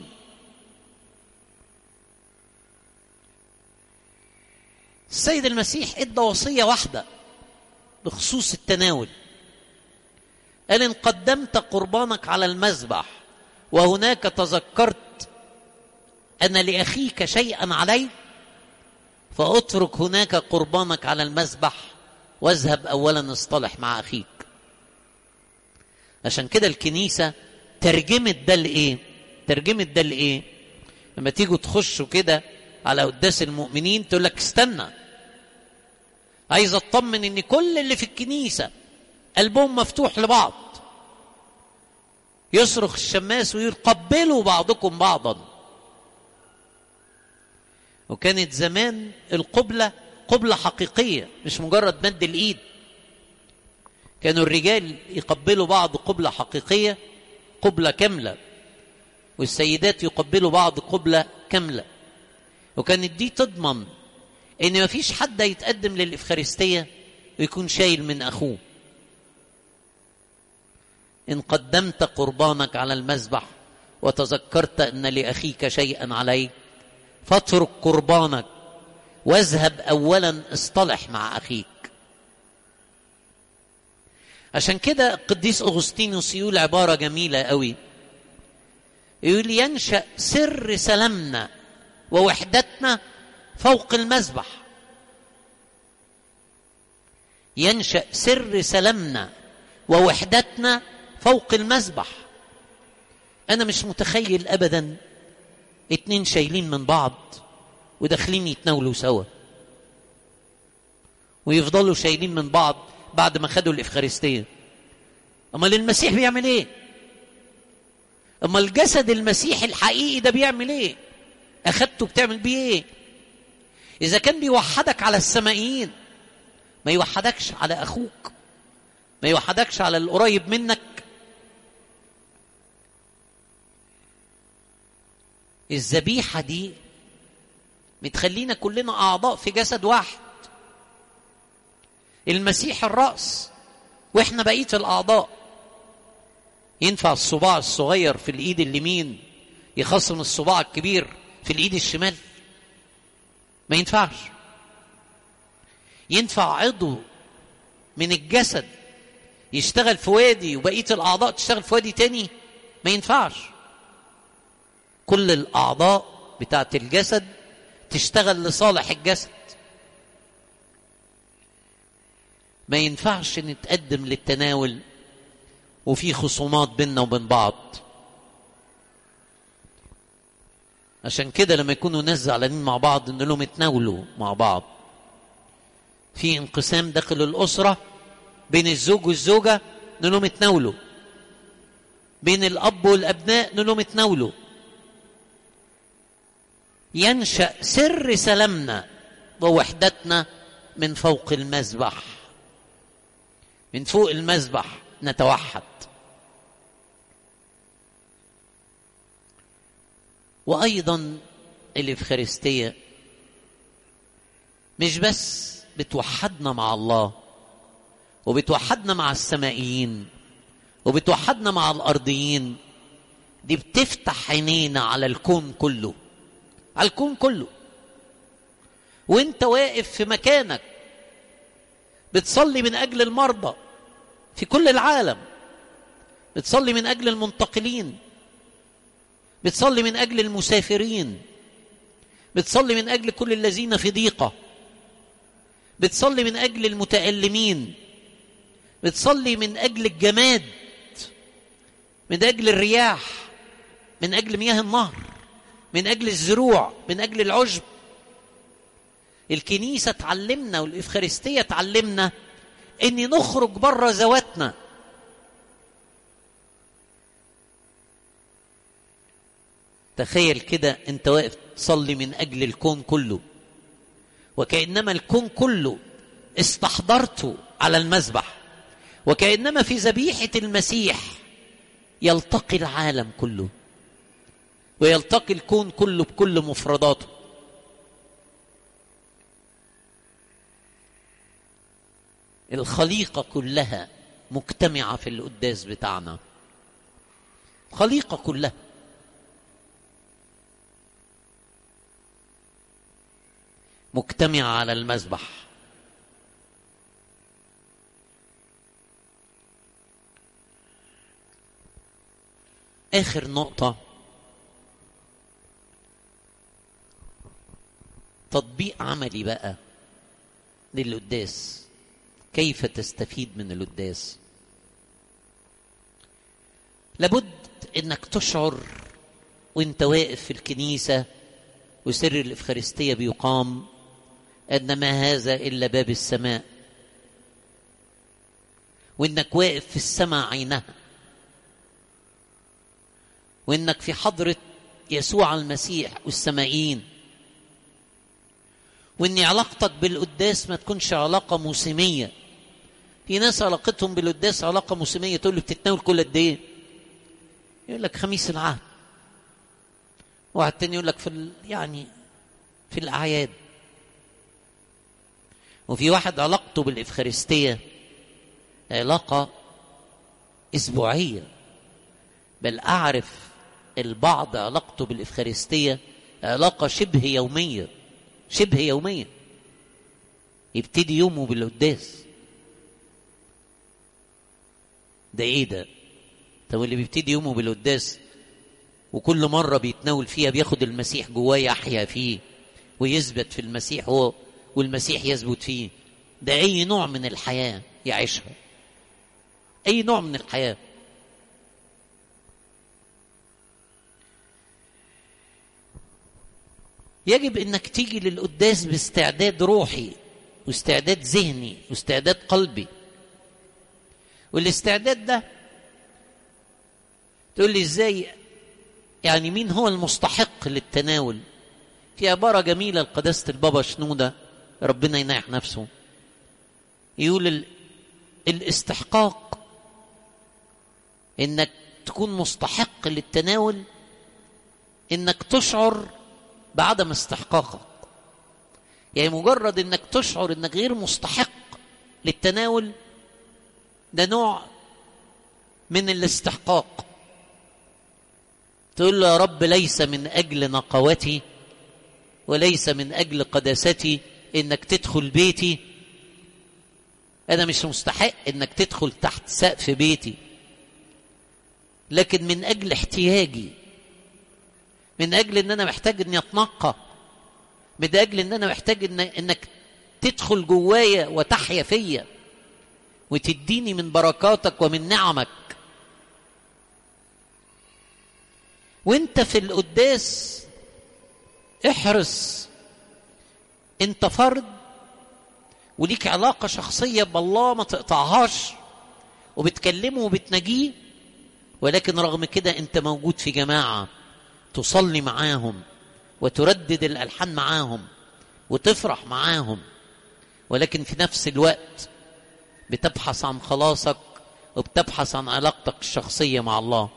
السيد المسيح ادى وصية واحدة بخصوص التناول قال إن قدمت قربانك على المذبح وهناك تذكرت أن لأخيك شيئا عليك فأترك هناك قربانك على المذبح واذهب أولا اصطلح مع أخيك عشان كده الكنيسة ترجمت ده لإيه؟ ترجمت ده لإيه؟ لما تيجوا تخشوا كده على قداس المؤمنين تقول لك استنى عايز اطمن ان كل اللي في الكنيسه قلبهم مفتوح لبعض يصرخ الشماس ويقول قبلوا بعضكم بعضا وكانت زمان القبلة قبلة حقيقية مش مجرد مد الإيد كانوا الرجال يقبلوا بعض قبلة حقيقية قبلة كاملة والسيدات يقبلوا بعض قبلة كاملة وكانت دي تضمن ان مفيش حد يتقدم للإفخارستية ويكون شايل من أخوه ان قدمت قربانك على المذبح وتذكرت ان لاخيك شيئا عليك فاترك قربانك واذهب اولا اصطلح مع اخيك عشان كده القديس اغسطينوس يقول عباره جميله قوي يقول ينشا سر سلامنا ووحدتنا فوق المذبح ينشا سر سلامنا ووحدتنا فوق المذبح انا مش متخيل ابدا اتنين شايلين من بعض وداخلين يتناولوا سوا ويفضلوا شايلين من بعض بعد ما خدوا الافخارستيه امال المسيح بيعمل ايه امال الجسد المسيحي الحقيقي ده بيعمل ايه اخدته بتعمل بيه ايه اذا كان بيوحدك على السمائيين ما يوحدكش على اخوك ما يوحدكش على القريب منك الذبيحه دي بتخلينا كلنا اعضاء في جسد واحد المسيح الراس واحنا بقيه الاعضاء ينفع الصباع الصغير في الايد اليمين يخصم الصباع الكبير في الايد الشمال ما ينفعش ينفع عضو من الجسد يشتغل في وادي وبقيه الاعضاء تشتغل في وادي تاني ما ينفعش كل الاعضاء بتاعت الجسد تشتغل لصالح الجسد ما ينفعش نتقدم للتناول وفي خصومات بيننا وبين بعض عشان كده لما يكونوا ناس زعلانين مع بعض نقول لهم اتناولوا مع بعض في انقسام داخل الاسره بين الزوج والزوجه نقول لهم اتناولوا بين الاب والابناء نقول لهم اتناولوا ينشا سر سلامنا ووحدتنا من فوق المذبح من فوق المذبح نتوحد وايضا الافخارستيه مش بس بتوحدنا مع الله وبتوحدنا مع السمائيين وبتوحدنا مع الارضيين دي بتفتح عينينا على الكون كله على الكون كله وانت واقف في مكانك بتصلي من اجل المرضى في كل العالم بتصلي من اجل المنتقلين بتصلي من اجل المسافرين بتصلي من اجل كل الذين في ضيقه بتصلي من اجل المتالمين بتصلي من اجل الجماد من اجل الرياح من اجل مياه النهر من اجل الزروع من اجل العشب الكنيسه تعلمنا والافخارستيه تعلمنا ان نخرج بره ذواتنا تخيل كده انت واقف تصلي من اجل الكون كله وكانما الكون كله استحضرته على المذبح وكانما في ذبيحه المسيح يلتقي العالم كله ويلتقي الكون كله بكل مفرداته الخليقه كلها مجتمعه في القداس بتاعنا الخليقه كلها مجتمعه على المذبح اخر نقطه تطبيق عملي بقى للقداس كيف تستفيد من القداس لابد انك تشعر وانت واقف في الكنيسه وسر الافخارستيه بيقام ان ما هذا الا باب السماء وانك واقف في السماء عينها وانك في حضره يسوع المسيح والسمائيين وان علاقتك بالقداس ما تكونش علاقه موسميه في ناس علاقتهم بالقداس علاقه موسميه تقول له بتتناول كل قد ايه يقول لك خميس العهد واحد تاني يقول لك في ال... يعني في الاعياد وفي واحد علاقته بالافخارستيه علاقه اسبوعيه بل اعرف البعض علاقته بالافخارستيه علاقه شبه يوميه شبه يوميه يبتدي يومه بالقداس ده ايه ده طب اللي بيبتدي يومه بالقداس وكل مرة بيتناول فيها بياخد المسيح جواه يحيا فيه ويثبت في المسيح هو والمسيح يثبت فيه ده أي نوع من الحياة يعيشها أي نوع من الحياة يجب انك تيجي للقداس باستعداد روحي واستعداد ذهني واستعداد قلبي والاستعداد ده تقول لي ازاي يعني مين هو المستحق للتناول في عبارة جميلة لقداسة البابا شنودة ربنا يناح نفسه يقول ال... الاستحقاق انك تكون مستحق للتناول انك تشعر بعدم استحقاقك يعني مجرد انك تشعر انك غير مستحق للتناول ده نوع من الاستحقاق تقول له يا رب ليس من اجل نقوتي وليس من اجل قداستي انك تدخل بيتي انا مش مستحق انك تدخل تحت سقف بيتي لكن من اجل احتياجي من اجل ان انا محتاج اني اتنقى من اجل ان انا محتاج إن انك تدخل جوايا وتحيا فيا وتديني من بركاتك ومن نعمك وانت في القداس احرص انت فرد وليك علاقة شخصية بالله ما تقطعهاش وبتكلمه وبتناجيه ولكن رغم كده انت موجود في جماعة تصلي معاهم وتردد الألحان معاهم وتفرح معاهم ولكن في نفس الوقت بتبحث عن خلاصك وبتبحث عن علاقتك الشخصية مع الله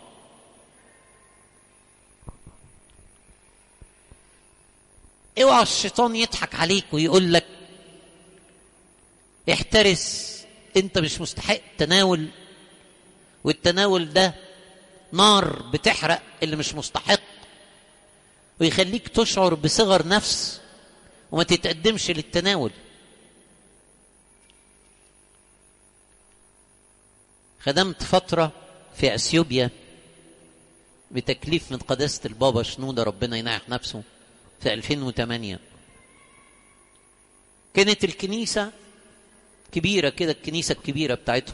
اوعى الشيطان يضحك عليك ويقول لك احترس انت مش مستحق التناول والتناول ده نار بتحرق اللي مش مستحق ويخليك تشعر بصغر نفس وما تتقدمش للتناول خدمت فترة في أثيوبيا بتكليف من قداسة البابا شنودة ربنا يناح نفسه في 2008 كانت الكنيسة كبيرة كده الكنيسة الكبيرة بتاعتهم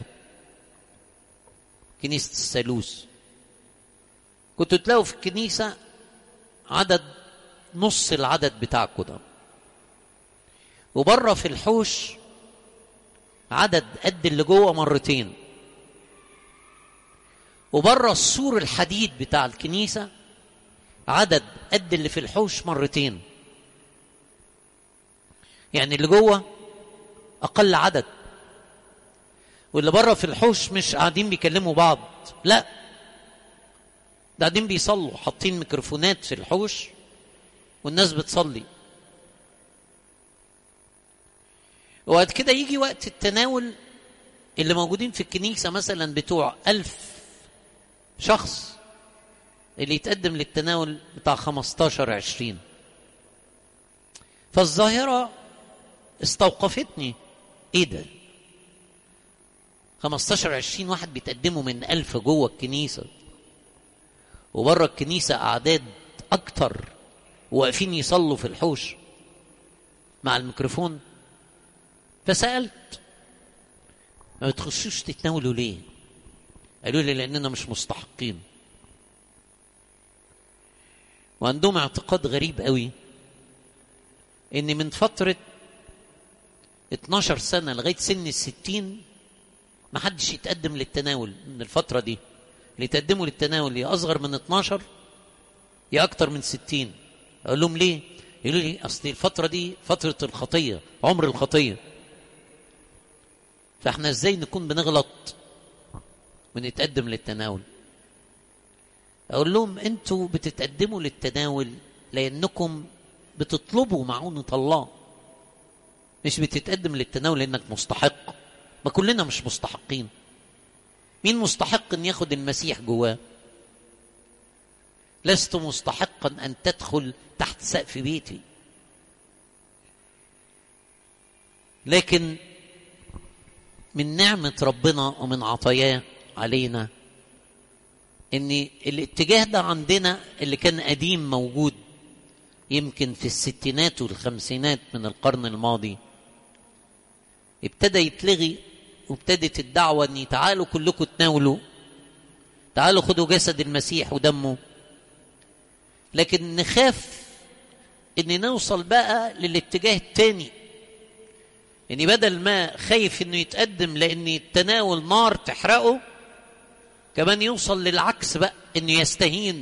كنيسة الثالوث كنتوا تلاقوا في الكنيسة عدد نص العدد بتاعكم ده وبره في الحوش عدد قد اللي جوه مرتين وبره السور الحديد بتاع الكنيسة عدد قد اللي في الحوش مرتين يعني اللي جوه أقل عدد واللي بره في الحوش مش قاعدين بيكلموا بعض لا ده قاعدين بيصلوا حاطين ميكروفونات في الحوش والناس بتصلي وبعد كده يجي وقت التناول اللي موجودين في الكنيسة مثلا بتوع ألف شخص اللي يتقدم للتناول بتاع 15 20 فالظاهرة استوقفتني ايه ده 15 20 واحد بيتقدموا من ألف جوه الكنيسة وبره الكنيسة أعداد أكتر واقفين يصلوا في الحوش مع الميكروفون فسألت ما بتخشوش تتناولوا ليه قالوا لي لأننا مش مستحقين وعندهم اعتقاد غريب قوي ان من فترة 12 سنة لغاية سن الستين ما حدش يتقدم للتناول من الفترة دي اللي يتقدموا للتناول يا أصغر من 12 يا أكتر من 60 أقول لهم ليه؟ يقولوا لي أصل الفترة دي فترة الخطية عمر الخطية فاحنا ازاي نكون بنغلط ونتقدم للتناول اقول لهم انتوا بتتقدموا للتناول لانكم بتطلبوا معونة الله مش بتتقدم للتناول لانك مستحق ما كلنا مش مستحقين مين مستحق ان ياخد المسيح جواه لست مستحقا ان تدخل تحت سقف بيتي لكن من نعمه ربنا ومن عطاياه علينا ان الاتجاه ده عندنا اللي كان قديم موجود يمكن في الستينات والخمسينات من القرن الماضي ابتدى يتلغي وابتدت الدعوه ان تعالوا كلكم تناولوا تعالوا خدوا جسد المسيح ودمه لكن نخاف ان نوصل بقى للاتجاه الثاني يعني بدل ما خايف انه يتقدم لان التناول نار تحرقه كمان يوصل للعكس بقى انه يستهين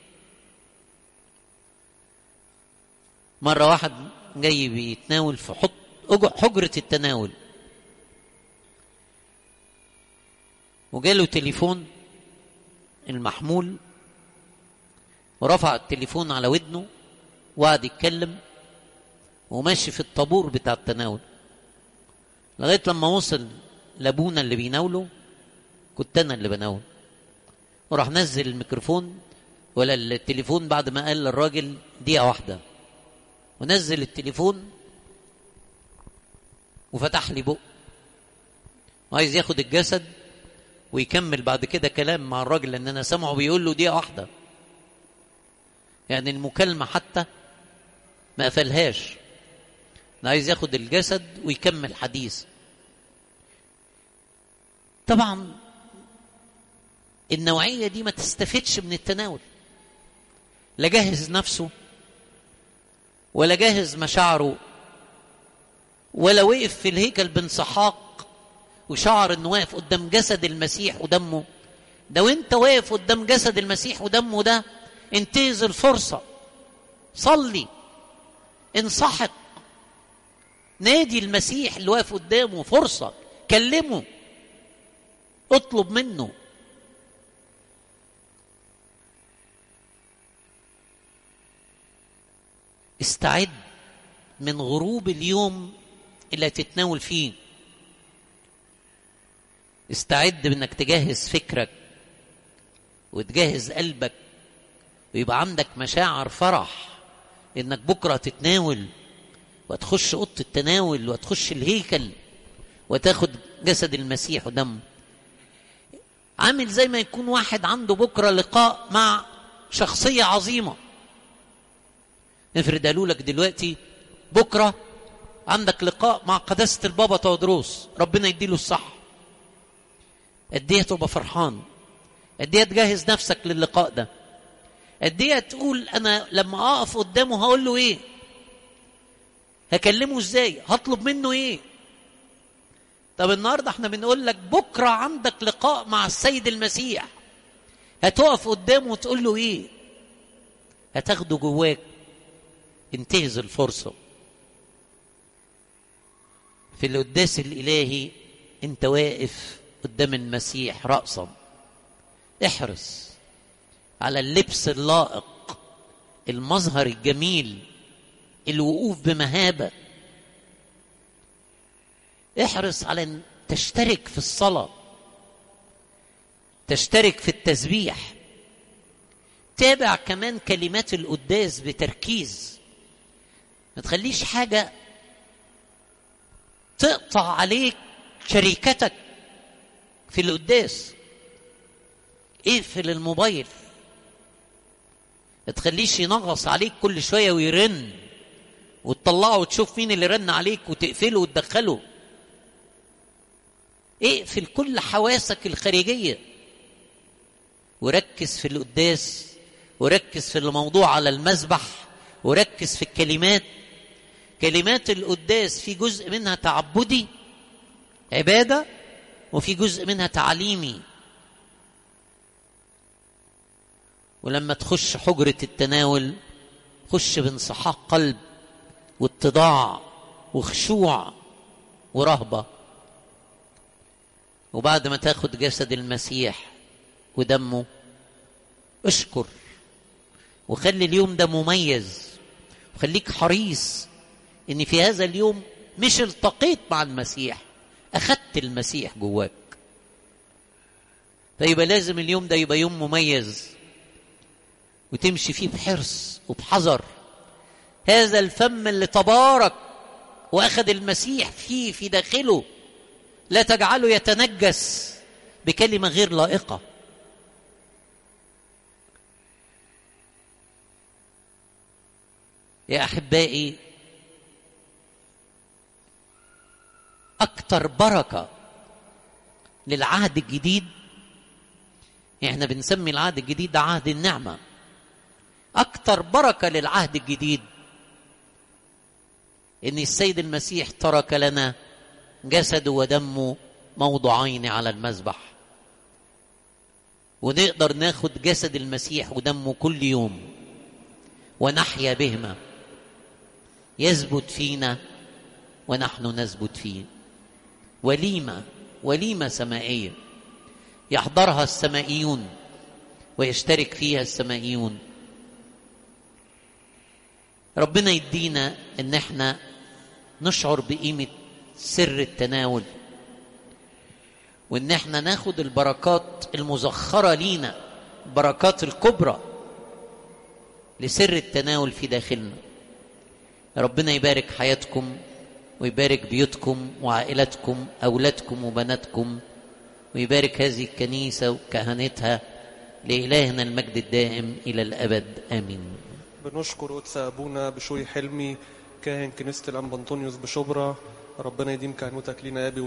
مرة واحد جاي بيتناول في حط حجرة التناول وجاله تليفون المحمول ورفع التليفون على ودنه وقعد يتكلم وماشي في الطابور بتاع التناول لغايه لما وصل لابونا اللي بيناوله كنت انا اللي بناول وراح نزل الميكروفون ولا التليفون بعد ما قال للراجل دقيقه واحده ونزل التليفون وفتح لي بق وعايز ياخد الجسد ويكمل بعد كده كلام مع الراجل لان انا سامعه بيقول له دقيقه واحده يعني المكالمه حتى ما قفلهاش انا عايز ياخد الجسد ويكمل حديث طبعا النوعيه دي ما تستفدش من التناول لا جهز نفسه ولا جهز مشاعره ولا وقف في الهيكل بانسحاق وشعر انه واقف قدام جسد المسيح ودمه ده وانت واقف قدام جسد المسيح ودمه ده انتهز الفرصه صلي انصحك نادي المسيح اللي واقف قدامه فرصه كلمه اطلب منه استعد من غروب اليوم اللي هتتناول فيه استعد بانك تجهز فكرك وتجهز قلبك ويبقى عندك مشاعر فرح انك بكره تتناول وتخش اوضه التناول وتخش الهيكل وتاخد جسد المسيح ودمه عامل زي ما يكون واحد عنده بكره لقاء مع شخصيه عظيمه نفرد قالوا لك دلوقتي بكره عندك لقاء مع قداسه البابا تودروس ربنا يديله الصح قد ايه تبقى فرحان قد ايه تجهز نفسك للقاء ده قد ايه تقول انا لما اقف قدامه هقول له ايه هكلمه ازاي هطلب منه ايه طب النهارده احنا بنقول لك بكره عندك لقاء مع السيد المسيح هتقف قدامه وتقول له ايه هتاخده جواك انتهز الفرصه في القداس الالهي انت واقف قدام المسيح راسا احرص على اللبس اللائق المظهر الجميل الوقوف بمهابه احرص على ان تشترك في الصلاه تشترك في التسبيح تابع كمان كلمات القداس بتركيز ما تخليش حاجه تقطع عليك شريكتك في القداس اقفل الموبايل ما تخليش ينغص عليك كل شويه ويرن وتطلعه وتشوف مين اللي رن عليك وتقفله وتدخله اقفل كل حواسك الخارجيه وركز في القداس وركز في الموضوع على المذبح وركز في الكلمات كلمات القداس في جزء منها تعبدي عباده وفي جزء منها تعليمي ولما تخش حجره التناول خش بانصحاق قلب واتضاع وخشوع ورهبه وبعد ما تاخد جسد المسيح ودمه اشكر وخلي اليوم ده مميز وخليك حريص ان في هذا اليوم مش التقيت مع المسيح اخدت المسيح جواك فيبقى لازم اليوم ده يبقى يوم مميز وتمشي فيه بحرص وبحذر هذا الفم اللي تبارك واخذ المسيح فيه في داخله لا تجعله يتنجس بكلمه غير لائقه يا احبائي اكتر بركه للعهد الجديد احنا بنسمي العهد الجديد ده عهد النعمه اكتر بركه للعهد الجديد ان السيد المسيح ترك لنا جسده ودمه موضوعين على المذبح ونقدر ناخد جسد المسيح ودمه كل يوم ونحيا بهما يثبت فينا ونحن نثبت فيه وليمه وليمه سمائيه يحضرها السمائيون ويشترك فيها السمائيون ربنا يدينا ان احنا نشعر بقيمه سر التناول وان احنا ناخد البركات المزخره لينا البركات الكبرى لسر التناول في داخلنا ربنا يبارك حياتكم ويبارك بيوتكم وعائلتكم اولادكم وبناتكم ويبارك هذه الكنيسه وكهنتها لالهنا المجد الدائم الى الابد امين بنشكر قدس ابونا بشوي حلمي كاهن كنيسه الانبا انطونيوس بشبرا ربنا يديم كهنوتك لينا يا ابي